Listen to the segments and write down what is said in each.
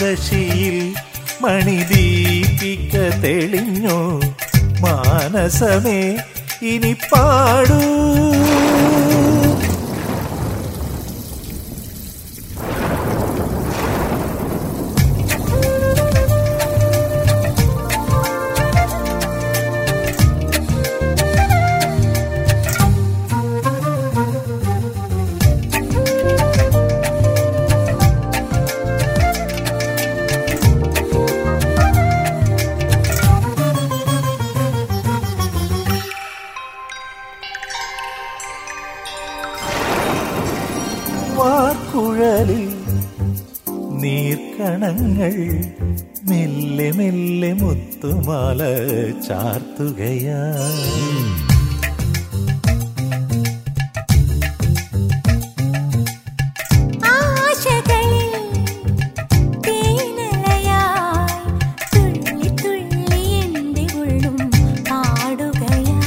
ദ്വാദശിയിൽ മണിദീപിക തെളിഞ്ഞു മാനസമേ ഇനി പാടൂ വാർക്കുഴലിൽ നീർക്കണങ്ങൾ മെല്ലെ മെല്ലെ മുത്തുമാല ചാർത്തുകയാ ആശകളിൽ തേനലയായി തുള്ളി തുള്ളി എൻ്റെ ഉള്ളും പാടുകയായി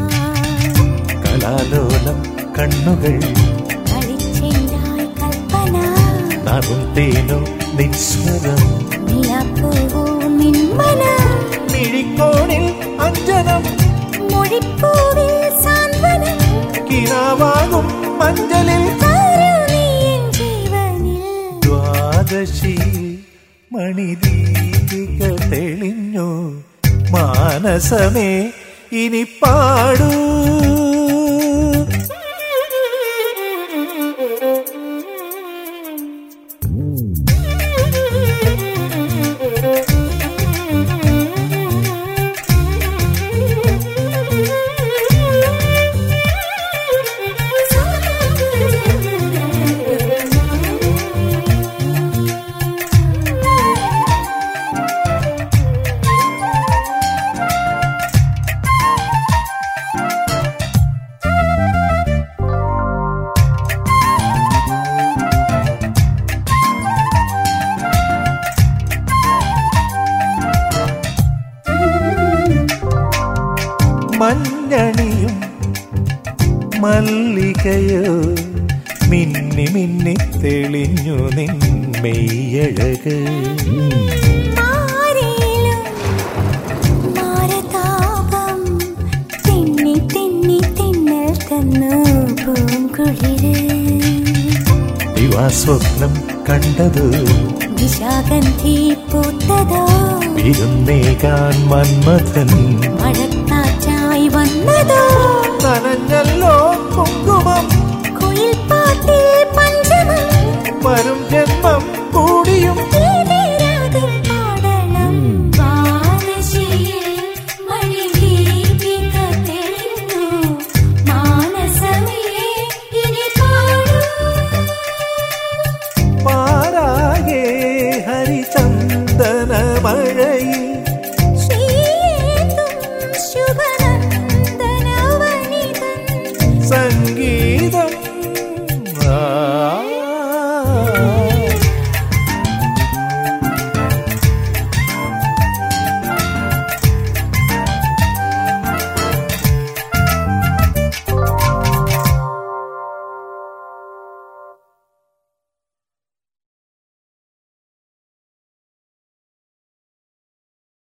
കലാലോലം കണ്ണുകൾ കളിച്ചെണ്ടായി കൽപ്പന നറും തേനോ നിസ്വരം നിലപ്പൂവോ നിന്മന മിഴിക്കോണിൽ അഞ്ജനം മൊഴിപ്പൂവിൽ സാന്ത്വനം കിനാവാകും മഞ്ചലിൽ താരൂ നീ എൻ ജീവനിൽ ദ്വാദശി മണിദീപിക തെളിഞ്ഞു മാനസമേ ഇനി പാടൂ മഞ്ഞണിയും മല്ലികയോ മിന്നി മിന്നി തെളിഞ്ഞു നിന്മെയ്യഴക് മാറിയിലും മാരതാപം തെന്നി തെന്നി തെന്നൽ തന്നു പൂങ്കുളിര് ദിവാസ്വപ്നം കണ്ടത് നിശാഗന്ധി പൂത്തതോ വിരുന്നേകാൻ മന്മഥൻ മഴക്കാറ്റായി വന്നതോ നനഞ്ഞല്ലോ